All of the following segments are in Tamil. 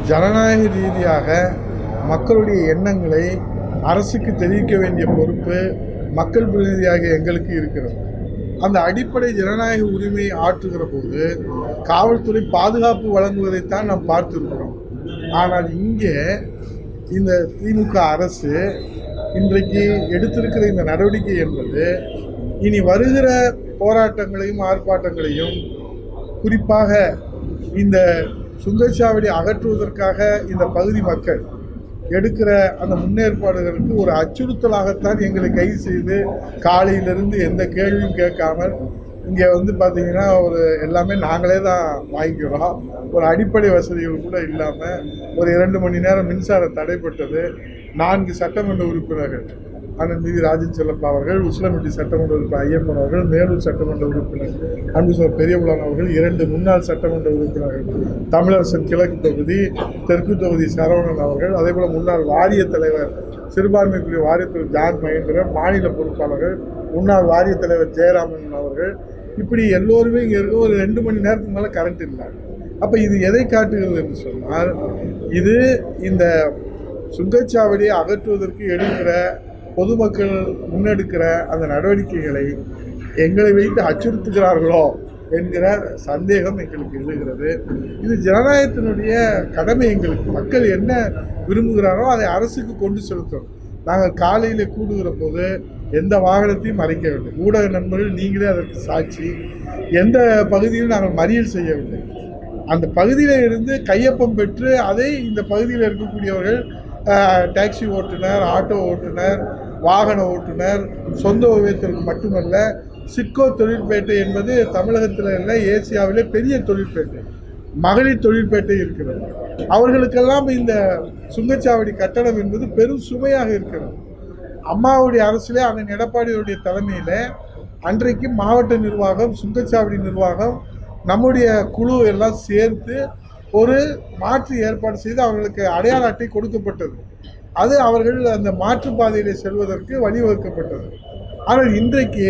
ஜனநாயக ரீதியாக மக்களுடைய எண்ணங்களை அரசுக்கு தெரிவிக்க வேண்டிய பொறுப்பு மக்கள் பிரதிநிதியாக எங்களுக்கு இருக்கிறது அந்த அடிப்படை ஜனநாயக உரிமையை ஆற்றுகிற போது காவல்துறை பாதுகாப்பு வழங்குவதைத்தான் நாம் பார்த்திருக்கிறோம் ஆனால் இங்கே இந்த திமுக அரசு இன்றைக்கு எடுத்திருக்கிற இந்த நடவடிக்கை என்பது இனி வருகிற போராட்டங்களையும் ஆர்ப்பாட்டங்களையும் குறிப்பாக இந்த சுங்கச்சாவடி அகற்றுவதற்காக இந்த பகுதி மக்கள் எடுக்கிற அந்த முன்னேற்பாடுகளுக்கு ஒரு அச்சுறுத்தலாகத்தான் எங்களை கைது செய்து காலையிலிருந்து எந்த கேள்வியும் கேட்காமல் இங்கே வந்து பார்த்தீங்கன்னா ஒரு எல்லாமே நாங்களே தான் வாங்கிக்கிறோம் ஒரு அடிப்படை வசதிகள் கூட இல்லாமல் ஒரு இரண்டு மணி நேரம் மின்சாரம் தடைப்பட்டது நான்கு சட்டமன்ற உறுப்பினர்கள் அண்ணன் மீதி ராஜன் செல்லப்பா அவர்கள் உசிலம்பட்டி சட்டமன்ற உறுப்பினர் ஐயப்பன் அவர்கள் மேலூர் சட்டமன்ற உறுப்பினர் அன்புசோர் பெரியபுலான் அவர்கள் இரண்டு முன்னாள் சட்டமன்ற உறுப்பினர்கள் தமிழரசன் கிழக்கு தொகுதி தெற்கு தொகுதி சரவணன் அவர்கள் அதேபோல முன்னாள் வாரிய தலைவர் சிறுபான்மை பிரிவு வாரியத்தலைவர் ஜான் மகேந்திரன் மாநில பொறுப்பாளர்கள் முன்னாள் வாரிய தலைவர் ஜெயராமன் அவர்கள் இப்படி எல்லோருமே இங்கே இருக்க ஒரு ரெண்டு மணி நேரத்துக்கு மேலே கரண்ட் இல்லை அப்போ இது எதை காட்டுகிறது என்று சொன்னால் இது இந்த சுங்கச்சாவடியை அகற்றுவதற்கு எடுக்கிற பொதுமக்கள் முன்னெடுக்கிற அந்த நடவடிக்கைகளை எங்களை வைத்து அச்சுறுத்துகிறார்களோ என்கிற சந்தேகம் எங்களுக்கு எழுகிறது இது ஜனநாயகத்தினுடைய கடமை எங்களுக்கு மக்கள் என்ன விரும்புகிறாரோ அதை அரசுக்கு கொண்டு செலுத்தணும் நாங்கள் காலையில் கூடுகிற போது எந்த வாகனத்தையும் மறைக்கவில்லை ஊடக நண்பர்கள் நீங்களே அதற்கு சாட்சி எந்த பகுதியிலும் நாங்கள் மறியல் செய்யவில்லை அந்த பகுதியில் இருந்து கையொப்பம் பெற்று அதை இந்த பகுதியில் இருக்கக்கூடியவர்கள் அஹ், டாக்ஸி ஓட்டுநர் ஆட்டோ ஓட்டுநர் வாகன ஓட்டுநர் சொந்த உபயோகத்திற்கு மட்டுமல்ல சிட்கோ தொழிற்பேட்டை என்பது தமிழகத்தில் இல்லை ஏசியாவிலே பெரிய தொழிற்பேட்டை மகளிர் தொழிற்பேட்டை இருக்கிறது அவர்களுக்கெல்லாம் இந்த சுங்கச்சாவடி கட்டணம் என்பது பெரும் சுமையாக இருக்கிறது அம்மாவுடைய அரசிலே அண்ணன் எடப்பாடியுடைய தலைமையில் அன்றைக்கு மாவட்ட நிர்வாகம் சுங்கச்சாவடி நிர்வாகம் நம்முடைய குழு எல்லாம் சேர்த்து ஒரு மாற்று ஏற்பாடு செய்து அவர்களுக்கு அடையாள அட்டை கொடுக்கப்பட்டது அது அவர்கள் அந்த மாற்றுப்பாதையிலே செல்வதற்கு வழிவகுக்கப்பட்டது ஆனால் இன்றைக்கு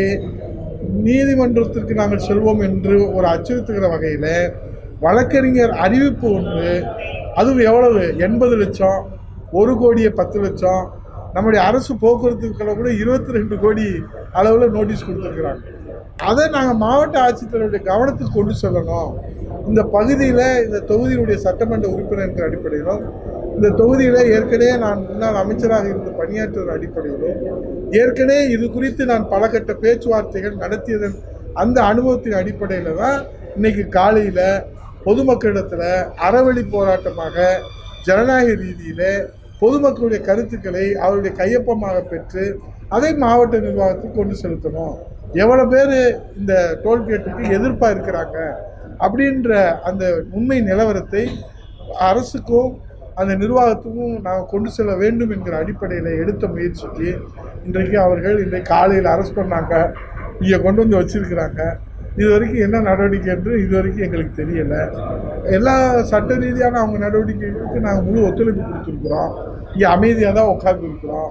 நீதிமன்றத்திற்கு நாங்கள் செல்வோம் என்று ஒரு அச்சுறுத்துகிற வகையில் வழக்கறிஞர் அறிவிப்பு ஒன்று அதுவும் எவ்வளவு எண்பது லட்சம் ஒரு கோடியே பத்து லட்சம் நம்முடைய அரசு போக்குவரத்துக்களை கூட இருபத்தி ரெண்டு கோடி அளவில் நோட்டீஸ் கொடுத்துருக்குறாங்க அதை நாங்கள் மாவட்ட ஆட்சித்தலைவருடைய கவனத்துக்கு கொண்டு செல்லணும் இந்த பகுதியில் இந்த தொகுதியினுடைய சட்டமன்ற உறுப்பினர் என்ற அடிப்படையிலும் இந்த தொகுதியில் ஏற்கனவே நான் முன்னாள் அமைச்சராக இருந்து பணியாற்றுவதன் அடிப்படையிலும் ஏற்கனவே இது குறித்து நான் பல கட்ட பேச்சுவார்த்தைகள் நடத்தியதன் அந்த அனுபவத்தின் அடிப்படையில் தான் இன்னைக்கு காலையில் பொதுமக்களிடத்தில் அறவழி போராட்டமாக ஜனநாயக ரீதியில் பொதுமக்களுடைய கருத்துக்களை அவருடைய கையொப்பமாக பெற்று அதை மாவட்ட நிர்வாகத்துக்கு கொண்டு செலுத்தணும் எவ்வளோ பேர் இந்த டோல்கேட்டுக்கு எதிர்ப்பாக இருக்கிறாங்க அப்படின்ற அந்த உண்மை நிலவரத்தை அரசுக்கும் அந்த நிர்வாகத்துக்கும் நாங்கள் கொண்டு செல்ல வேண்டும் என்கிற அடிப்படையில் எடுத்த முயற்சிக்கு இன்றைக்கு அவர்கள் இன்றைக்கு காலையில் அரெஸ்ட் பண்ணாங்க இங்கே கொண்டு வந்து வச்சிருக்கிறாங்க இது வரைக்கும் என்ன நடவடிக்கை என்று இது வரைக்கும் எங்களுக்கு தெரியலை எல்லா சட்ட ரீதியான அவங்க நடவடிக்கைகளுக்கு நாங்கள் முழு ஒத்துழைப்பு கொடுத்துருக்குறோம் இங்கே அமைதியாக தான் உட்காந்துருக்குறோம்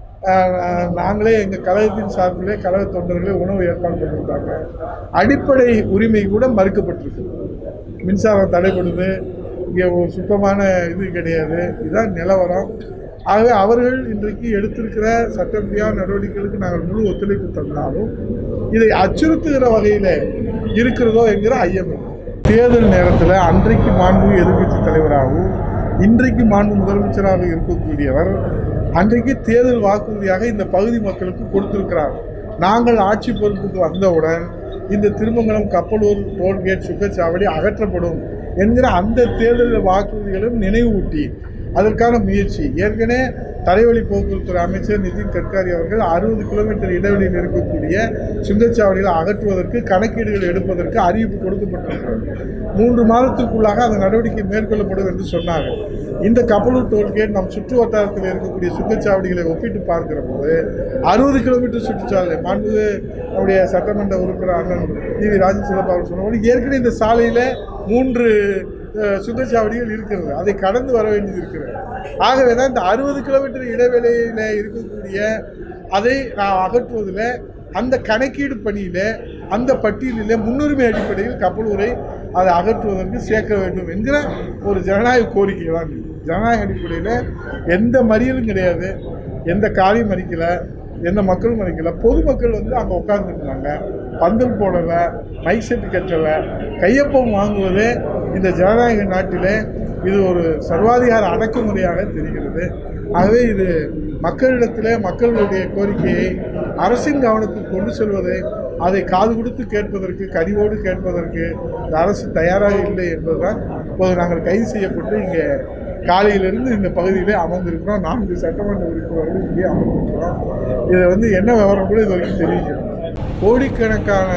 நாங்களே எங்கள் கழகத்தின் சார்பிலே கழக தொண்டர்களே உணவு ஏற்பாடு பண்ணியிருக்காங்க அடிப்படை உரிமை கூட மறுக்கப்பட்டிருக்கு மின்சாரம் தடைப்படுது இங்கே ஒரு சுத்தமான இது கிடையாது இதுதான் நிலவரம் ஆகவே அவர்கள் இன்றைக்கு எடுத்திருக்கிற சட்டரீதியான நடவடிக்கைகளுக்கு நாங்கள் முழு ஒத்துழைப்பு தந்தாலும் இதை அச்சுறுத்துகிற வகையில் இருக்கிறதோ என்கிற ஐயம் இருக்கு. தேர்தல் நேரத்தில் அன்றைக்கு மாண்பு எதிர்க்கட்சி தலைவராகவும் இன்றைக்கு மாண்பு முதலமைச்சராக இருக்கக்கூடியவர் அன்றைக்கு தேர்தல் வாக்குறுதியாக இந்த பகுதி மக்களுக்கு கொடுத்திருக்கிறார் நாங்கள் ஆட்சி பொறுப்புக்கு வந்தவுடன் இந்த திருமங்கலம் கப்பலூர் டோல்கேட் சுங்கச்சாவடி அகற்றப்படும் என்கிற அந்த தேர்தல் வாக்குறுதிகளும் நினைவூட்டி அதற்கான முயற்சி ஏற்கனவே தரைவழி போக்குவரத்துறை அமைச்சர் நிதின் கட்காரி அவர்கள் அறுபது கிலோமீட்டர் இடைவெளியில் இருக்கக்கூடிய சுங்கச்சாவடிகளை அகற்றுவதற்கு கணக்கீடுகள் எடுப்பதற்கு அறிவிப்பு கொடுக்கப்பட்டிருக்கிறது மூன்று மாதத்துக்குள்ளாக அந்த நடவடிக்கை மேற்கொள்ளப்படும் என்று சொன்னார்கள் இந்த கப்பலூர் டோல்கேட் நம் சுற்று வட்டாரத்தில் இருக்கக்கூடிய சுங்கச்சாவடிகளை ஒப்பிட்டு பார்க்கிற போது அறுபது கிலோமீட்டர் சுற்றுச்சாலை மாண்பு நம்முடைய சட்டமன்ற உறுப்பினர் அண்ணன் டி வி ராஜசேகர் அவர் சொன்னபடி ஏற்கனவே இந்த சாலையில் மூன்று அஹ், சுங்கச்சாவடிகள் இருக்கிறது அதை கடந்து வர வேண்டியது இருக்கிறது ஆகவே தான் இந்த அறுபது கிலோமீட்டர் இடைவெளியில் இருக்கக்கூடிய அதை நான் அகற்றுவதில் அந்த கணக்கீடு பணியில் அந்த பட்டியலில் முன்னுரிமை அடிப்படையில் கப்பலூரை அதை அகற்றுவதற்கு சேர்க்க வேண்டும் என்கிற ஒரு ஜனநாயக கோரிக்கை தான் இது. ஜனநாயக அடிப்படையில் எந்த மறியலும் கிடையாது எந்த காரியம் மறிக்கலை எந்த மக்களும் மறிக்கல பொதுமக்கள் வந்து அங்கே உட்காந்துருந்தாங்க பந்தல் போடலை மைக் செட்டு கட்டலை கையொப்பம் வாங்குவதே இந்த ஜனநாயக நாட்டிலே இது ஒரு சர்வாதிகார அடக்குமுறையாக தெரிகிறது ஆகவே இது மக்களிடத்திலே மக்களுடைய கோரிக்கையை அரசின் கவனத்துக்கு கொண்டு செல்வதை அதை காது கொடுத்து கேட்பதற்கு கனிவோடு கேட்பதற்கு இந்த அரசு தயாராக இல்லை என்பதுதான் இப்போது நாங்கள் கைது செய்யப்பட்டு இங்கே காலையிலிருந்து இந்த பகுதியிலே அமர்ந்திருக்கிறோம் நான்கு சட்டமன்ற உறுப்பினர்கள் இங்கே அமர்ந்திருக்கிறோம் இதை வந்து என்ன விவரம் கூட இது வரைக்கும் தெரிவிக்கணும் கோடிக்கணக்கான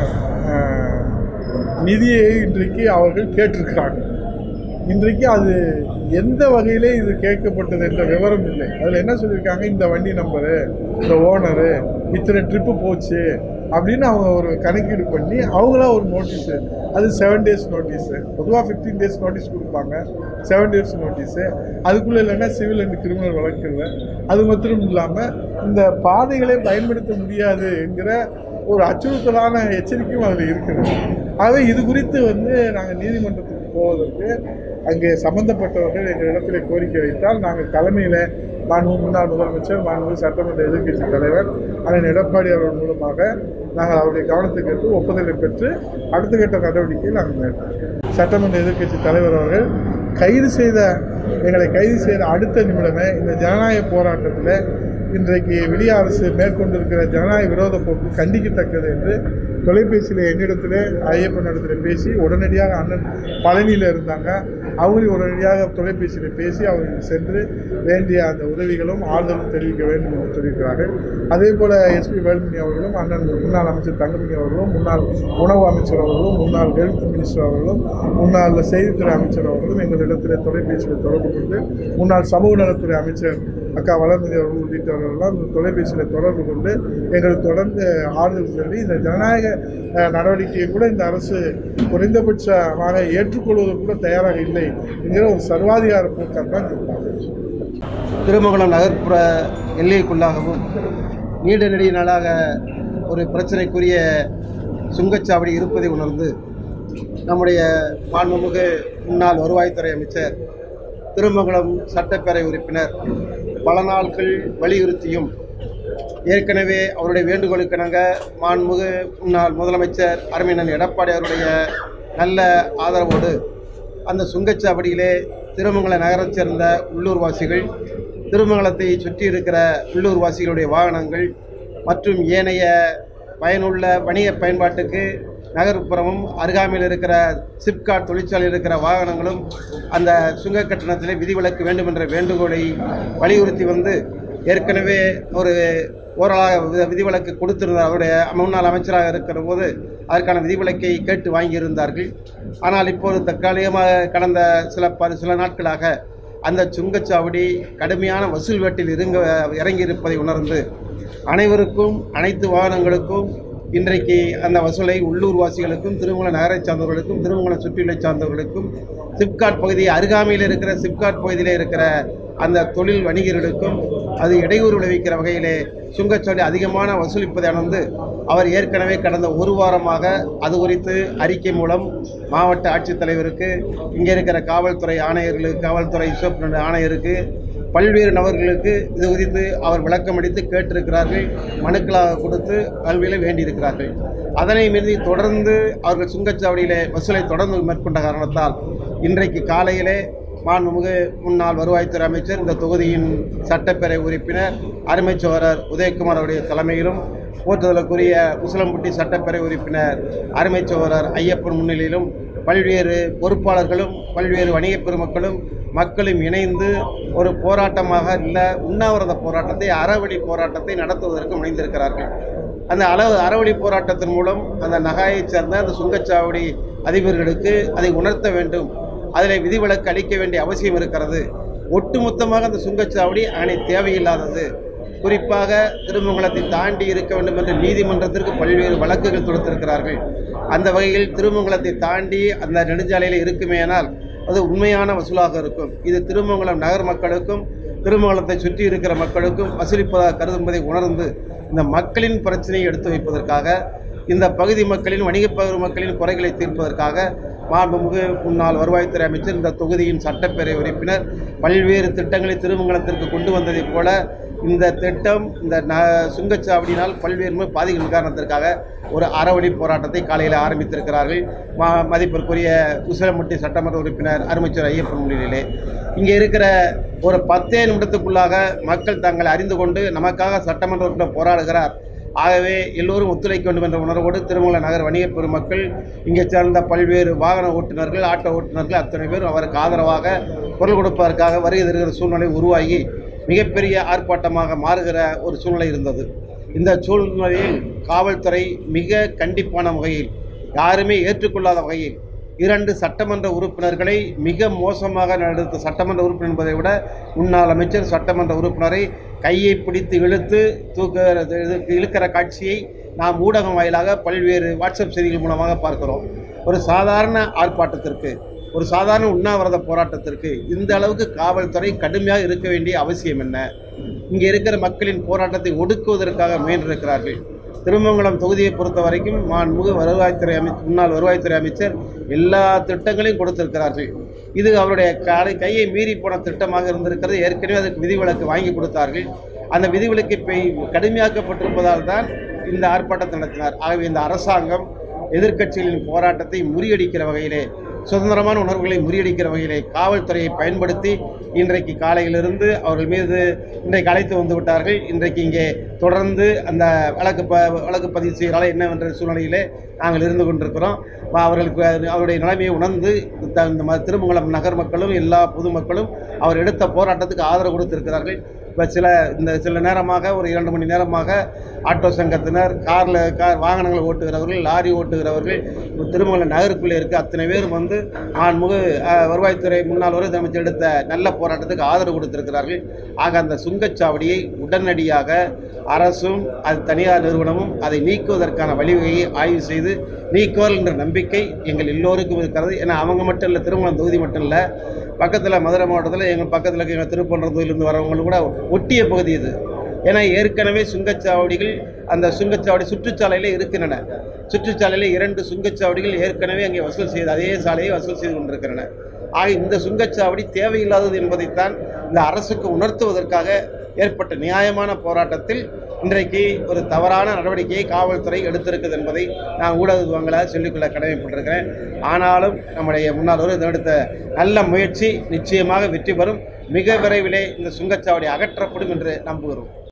அஹ், நிதியை இன்றைக்கு அவர்கள் கேட்டிருக்கிறாங்க இன்றைக்கு அது எந்த வகையிலே இது கேட்கப்பட்டது என்ற விவரம் இல்லை அதில் என்ன சொல்லியிருக்காங்க இந்த வண்டி நம்பரு இந்த ஓனரு இத்தனை ட்ரிப்பு போச்சு அப்படின்னு அவங்க ஒரு கணக்கீடு பண்ணி அவங்களா ஒரு நோட்டீஸு அது செவன் டேஸ் நோட்டீஸு பொதுவாக ஃபிஃப்டீன் டேஸ் நோட்டீஸ் கொடுப்பாங்க செவன் டேஸ் நோட்டீஸு அதுக்குள்ளே இல்லைன்னா சிவில் அண்ட் கிரிமினல் வழக்குல அது மாத்திரம் இல்லாமல் இந்த பாதைகளை பயன்படுத்த முடியாது என்கிற ஒரு அச்சுறுத்தலான எச்சரிக்கையும் அதில் இருக்கிறது ஆகவே இது குறித்து வந்து நாங்கள் நீதிமன்றத்துக்கு போவதற்கு அங்கே சம்பந்தப்பட்டவர்கள் எங்கள் இடத்துல கோரிக்கை வைத்தால் நாங்கள் தலைமையில் மாண்பு முன்னாள் முதலமைச்சர் மாண்பு சட்டமன்ற எதிர்க்கட்சி தலைவர் அண்ணன் எடப்பாடி அவர்கள் மூலமாக நாங்கள் அவருடைய கவனத்துக்கு எடுத்து ஒப்புதலை பெற்று அடுத்த கட்ட நடவடிக்கையை நாங்கள் மேற்கொள்வோம் சட்டமன்ற எதிர்க்கட்சி தலைவர் அவர்கள் கைது செய்த எங்களை கைது செய்த அடுத்த நிமிடமே இந்த ஜனநாயக போராட்டத்தில் இன்றைக்கு விடிய அரசு மேற்கொண்டிருக்கிற ஜனநாயக விரோத போக்கு கண்டிக்கத்தக்கது என்று தொலைபேசியில் என்னிடத்தில் ஐயப்பன் இடத்துல பேசி உடனடியாக அண்ணன் பழனியில் இருந்தாங்க அவங்களையும் உடனடியாக தொலைபேசியில் பேசி அவர்கள் சென்று வேண்டிய அந்த உதவிகளும் ஆறுதலும் தெரிவிக்க வேண்டும் என்று சொல்லியிருக்கிறார்கள் அதே போல் எஸ்பி வேலுமணி அவர்களும் அண்ணன் முன்னாள் அமைச்சர் தங்கமணி அவர்களும் முன்னாள் உணவு அமைச்சர் அவர்களும் முன்னாள் ஹெல்த் மினிஸ்டர் அவர்களும் முன்னாள் செய்தித்துறை அமைச்சர் அவர்களும் எங்களிடத்தில் தொலைபேசியில் தொடர்பு கொண்டு முன்னாள் சமூக நலத்துறை அமைச்சர் அக்கா வளர்மதி அவர்கள் உள்ளிட்டவர்களெல்லாம் இந்த தொலைபேசியில் தொடர்பு கொண்டு எங்களுக்கு தொடர்ந்து ஆறுதல் சொல்லி இந்த ஜனநாயக அஹ், நடவடிக்கையை கூட இந்த அரசு குறைந்தபட்சமாக ஏற்றுக்கொள்வதற்கு கூட தயாராக இல்லை என்கிற ஒரு சர்வாதிகார போக்காக தான் இருப்பாங்க திருமங்கலம் நகர்ப்புற எல்லைக்குள்ளாகவும் நீண்ட நெடிய நாளாக ஒரு பிரச்சனைக்குரிய சுங்கச்சாவடி இருப்பதை உணர்ந்து நம்முடைய மாண்புமிகு முன்னாள் வருவாய்த்துறை அமைச்சர் திருமங்கலம் சட்டப்பேரவை உறுப்பினர் பல நாட்கள் வலியுறுத்தியும் ஏற்கனவே அவருடைய வேண்டுகோளுக்கிணங்க மாண்புமிகு முன்னாள் முதலமைச்சர் அருமையண்ணன் எடப்பாடி அவருடைய நல்ல ஆதரவோடு அந்த சுங்கச்சாவடியிலே திருமங்கல நகரைச் சேர்ந்த உள்ளூர்வாசிகள் திருமங்கலத்தை சுற்றி இருக்கிற உள்ளூர்வாசிகளுடைய வாகனங்கள் மற்றும் ஏனைய பயனுள்ள வணிக பயன்பாட்டுக்கு நகர்ப்புறமும் அருகாமையில் இருக்கிற சிப்காட் தொழிற்சாலையில் இருக்கிற வாகனங்களும் அந்த சுங்க கட்டணத்திலே விதிவிலக்கு வேண்டும் என்ற வேண்டுகோளை வலியுறுத்தி வந்து ஏற்கனவே ஒரு ஓரளவு வி- விதிவிலக்கு கொடுத்திருந்தார் அவருடைய முன்னாள் அமைச்சராக இருக்கிற போது அதற்கான விதிவிலக்கை கேட்டு வாங்கியிருந்தார்கள் ஆனால் இப்போது தற்காலிகமாக கடந்த சில ப சில நாட்களாக அந்த சுங்கச்சாவடி கடுமையான வசூல் வேட்டில் இருங்க இறங்கியிருப்பதை உணர்ந்து அனைவருக்கும் அனைத்து வாகனங்களுக்கும் இன்றைக்கு அந்த வசூலை உள்ளூர்வாசிகளுக்கும் திருமங்கல நகரைச் சார்ந்தவர்களுக்கும் திருமங்கலம் சுற்றியுள்ள சார்ந்தவர்களுக்கும் சிப்காட் பகுதி அருகாமையில் இருக்கிற சிப்காட் பகுதியில் இருக்கிற அந்த தொழில் வணிகர்களுக்கும் அது இடையூறு விளைவிக்கிற வகையிலே சுங்கச்சாவடி அதிகமான வசூலிப்பதை உணர்ந்து அவர் ஏற்கனவே கடந்த ஒரு வாரமாக அது குறித்து அறிக்கை மூலம் மாவட்ட ஆட்சித்தலைவருக்கு இங்கே இருக்கிற காவல்துறை ஆணையர்களுக்கு காவல்துறை சூப்பரண்ட் ஆணையருக்கு பல்வேறு நபர்களுக்கு இது குறித்து அவர் விளக்கமளித்து கேட்டிருக்கிறார்கள் மனுக்களாக கொடுத்து கல்வியில் வேண்டியிருக்கிறார்கள் அதனை மீறி தொடர்ந்து அவர்கள் சுங்கச்சாவடியிலே வசூலை தொடர்ந்து மேற்கொண்ட காரணத்தால் இன்றைக்கு காலையிலே மாண்புமிகு முன்னாள் வருவாய்த்துறை அமைச்சர் இந்த தொகுதியின் சட்டப்பேரவை உறுப்பினர் அருமைச் சோழர் உதயகுமார் அவருடைய தலைமையிலும் போற்றுதலுக்குரிய உசிலம்பட்டி சட்டப்பேரவை உறுப்பினர் அருமைச் சோழர் ஐயப்பன் முன்னிலையிலும் பல்வேறு பொறுப்பாளர்களும் பல்வேறு வணிகப் பெருமக்களும் மக்களும் இணைந்து ஒரு போராட்டமாக இல்லை உண்ணாவிரத போராட்டத்தை அறவழி போராட்டத்தை நடத்துவதற்கு முனைந்திருக்கிறார்கள் அந்த அளவு அறவழி போராட்டத்தின் மூலம் அந்த நகாயைச் சேர்ந்த அந்த சுங்கச்சாவடி அதிபர்களுக்கு அதை உணர்த்த வேண்டும் அதில் விதிவிலக்கு அளிக்க வேண்டிய அவசியம் இருக்கிறது ஒட்டுமொத்தமாக அந்த சுங்கச்சாவடி அணை தேவையில்லாதது குறிப்பாக திருமங்கலத்தை தாண்டி இருக்க வேண்டும் என்று நீதிமன்றத்திற்கு பல்வேறு வழக்குகள் தொடுத்திருக்கிறார்கள் அந்த வகையில் திருமங்கலத்தை தாண்டி அந்த நெடுஞ்சாலையில் இருக்குமேயானால் அது உண்மையான வசூலாக இருக்கும் இது திருமங்கலம் நகர் மக்களுக்கும் திருமங்கலத்தை சுற்றி இருக்கிற மக்களுக்கும் வசூலிப்பதாக கருதும்பதை உணர்ந்து இந்த மக்களின் பிரச்சனையை எடுத்து வைப்பதற்காக இந்த பகுதி மக்களின் வணிகப் பகுதி மக்களின் குறைகளை தீர்ப்பதற்காக மாண்புமிகு முன்னாள் வருவாய்த்துறை அமைச்சர் இந்த தொகுதியின் சட்டப்பேரவை உறுப்பினர் பல்வேறு திட்டங்களை திருமங்கலத்திற்கு கொண்டு வந்ததைப் போல இந்த திட்டம் இந்த ந சுங்கச்சாவடியினால் பல்வேறு முறை பாதிக்கும் காரணத்திற்காக ஒரு அறவழி போராட்டத்தை காலையில் ஆரம்பித்திருக்கிறார்கள் மா மதிப்பிற்குரிய உசிலம்பட்டி சட்டமன்ற உறுப்பினர் அருமைச்சர் ஐயப்பன் முன்னிலையிலே இங்கே இருக்கிற ஒரு பத்தே நிமிடத்துக்குள்ளாக மக்கள் தங்களை அறிந்து கொண்டு நமக்காக சட்டமன்ற உறுப்பினர் போராடுகிறார் ஆகவே எல்லோரும் ஒத்துழைக்க வேண்டும் என்ற உணர்வோடு திருமலை நகர் வணிக பெருமக்கள் இங்கே சேர்ந்த பல்வேறு வாகன ஓட்டுநர்கள் ஆட்டோ ஓட்டுநர்கள் அத்தனை பேர் அவருக்கு ஆதரவாக குரல் கொடுப்பதற்காக வருகை தருகிற சூழ்நிலை உருவாகி மிகப்பெரிய ஆர்ப்பாட்டமாக மாறுகிற ஒரு சூழ்நிலை இருந்தது இந்த சூழ்நிலையில் காவல்துறை மிக கண்டிப்பான வகையில் யாருமே ஏற்றுக்கொள்ளாத வகையில் இரண்டு சட்டமன்ற உறுப்பினர்களை மிக மோசமாக நடத்த சட்டமன்ற உறுப்பினர் என்பதை விட முன்னாள் அமைச்சர் சட்டமன்ற உறுப்பினரை கையை பிடித்து இழுத்து தூக்க இழுக்கிற காட்சியை நாம் ஊடகம் வாயிலாக பல்வேறு வாட்ஸ்அப் செய்திகள் மூலமாக பார்க்கிறோம் ஒரு சாதாரண ஆர்ப்பாட்டத்திற்கு ஒரு சாதாரண உண்ணாவிரத போராட்டத்திற்கு இந்த அளவுக்கு காவல்துறை கடுமையாக இருக்க வேண்டிய அவசியம் என்ன இங்கே இருக்கிற மக்களின் போராட்டத்தை ஒடுக்குவதற்காக முயன்றிருக்கிறார்கள் திருமங்கலம் தொகுதியை பொறுத்த வரைக்கும் மாண்புமிகு வருவாய்த்துறை அமைச்சர் முன்னாள் வருவாய்த்துறை அமைச்சர் எல்லா திட்டங்களையும் கொடுத்திருக்கிறார்கள் இது அவருடைய கை கையை மீறி போன திட்டமாக இருந்திருக்கிறது ஏற்கனவே அதுக்கு விதிவிலக்கு வாங்கி கொடுத்தார்கள் அந்த விதிவிலக்கை பெய் கடுமையாக்கப்பட்டிருப்பதால் தான் இந்த ஆர்ப்பாட்டத்தை நடத்தினார் ஆகவே இந்த அரசாங்கம் எதிர்க்கட்சிகளின் போராட்டத்தை முறியடிக்கிற வகையிலே சுதந்திரமான உணர்வுகளை முறியடிக்கிற வகையிலே காவல்துறையை பயன்படுத்தி இன்றைக்கு காலையிலிருந்து அவர்கள் மீது இன்றைக்கு அழைத்து வந்து விட்டார்கள் இன்றைக்கு இங்கே தொடர்ந்து அந்த வழக்கு ப வழக்கு பதிவு செய்கிறார்கள் என்னவென்ற சூழ்நிலையிலே நாங்கள் இருந்து கொண்டிருக்கிறோம் அவர்களுக்கு அவருடைய நிலைமையை உணர்ந்து த- இந்த ம- திருமங்கலம் நகர் மக்களும் எல்லா பொதுமக்களும் அவர் எடுத்த போராட்டத்துக்கு ஆதரவு கொடுத்திருக்கிறார்கள் இப்போ சில இந்த சில நேரமாக ஒரு இரண்டு மணி நேரமாக ஆட்டோ சங்கத்தினர் காரில் கார் வாகனங்களை ஓட்டுகிறவர்கள் லாரி ஓட்டுகிறவர்கள் திருமங்கலம் நகருக்குள்ளே இருக்க அத்தனை பேரும் வந்து ஆண்முக வருவாய்த்துறை முன்னாள் வருவாய் அமைச்சர் எடுத்த நல்ல போராட்டத்துக்கு ஆதரவு கொடுத்திருக்கிறார்கள் ஆக அந்த சுங்கச்சாவடியை உடனடியாக அரசும் அது தனியார் நிறுவனமும் அதை நீக்குவதற்கான வழிவகையை ஆய்வு செய்து நீக்குவார் என்ற நம்பிக்கை எங்கள் எல்லோருக்கும் இருக்கிறது ஏன்னா அவங்க மட்டும் இல்லை திருமணம் தொகுதி மட்டும் இல்லை பக்கத்தில் மதுரை மாவட்டத்தில் எங்கள் பக்கத்தில் இருக்க எங்கள் திருப்பன்ற தொகுதியிலிருந்து வரவங்களும் கூட ஒட்டிய பகுதி இது ஏன்னா ஏற்கனவே சுங்கச்சாவடிகள் அந்த சுங்கச்சாவடி சுற்றுச்சாலையிலே இருக்கின்றன சுற்றுச்சாலையில் இரண்டு சுங்கச்சாவடிகள் ஏற்கனவே அங்கே வசூல் செய்து அதே சாலையை வசூல் செய்து கொண்டிருக்கின்றன ஆக இந்த சுங்கச்சாவடி தேவையில்லாதது என்பதைத்தான் இந்த அரசுக்கு உணர்த்துவதற்காக ஏற்பட்ட நியாயமான போராட்டத்தில் இன்றைக்கு ஒரு தவறான நடவடிக்கையை காவல்துறை எடுத்திருக்குது என்பதை நான் ஊடகங்களாக சொல்லிக்கொள்ள கடமைப்பட்டிருக்கிறேன் ஆனாலும் நம்முடைய முன்னாள் ஒரு எடுத்த நல்ல முயற்சி நிச்சயமாக வெற்றி பெறும் மிக விரைவிலே இந்த சுங்கச்சாவடி அகற்றப்படும் என்று நம்புகிறோம்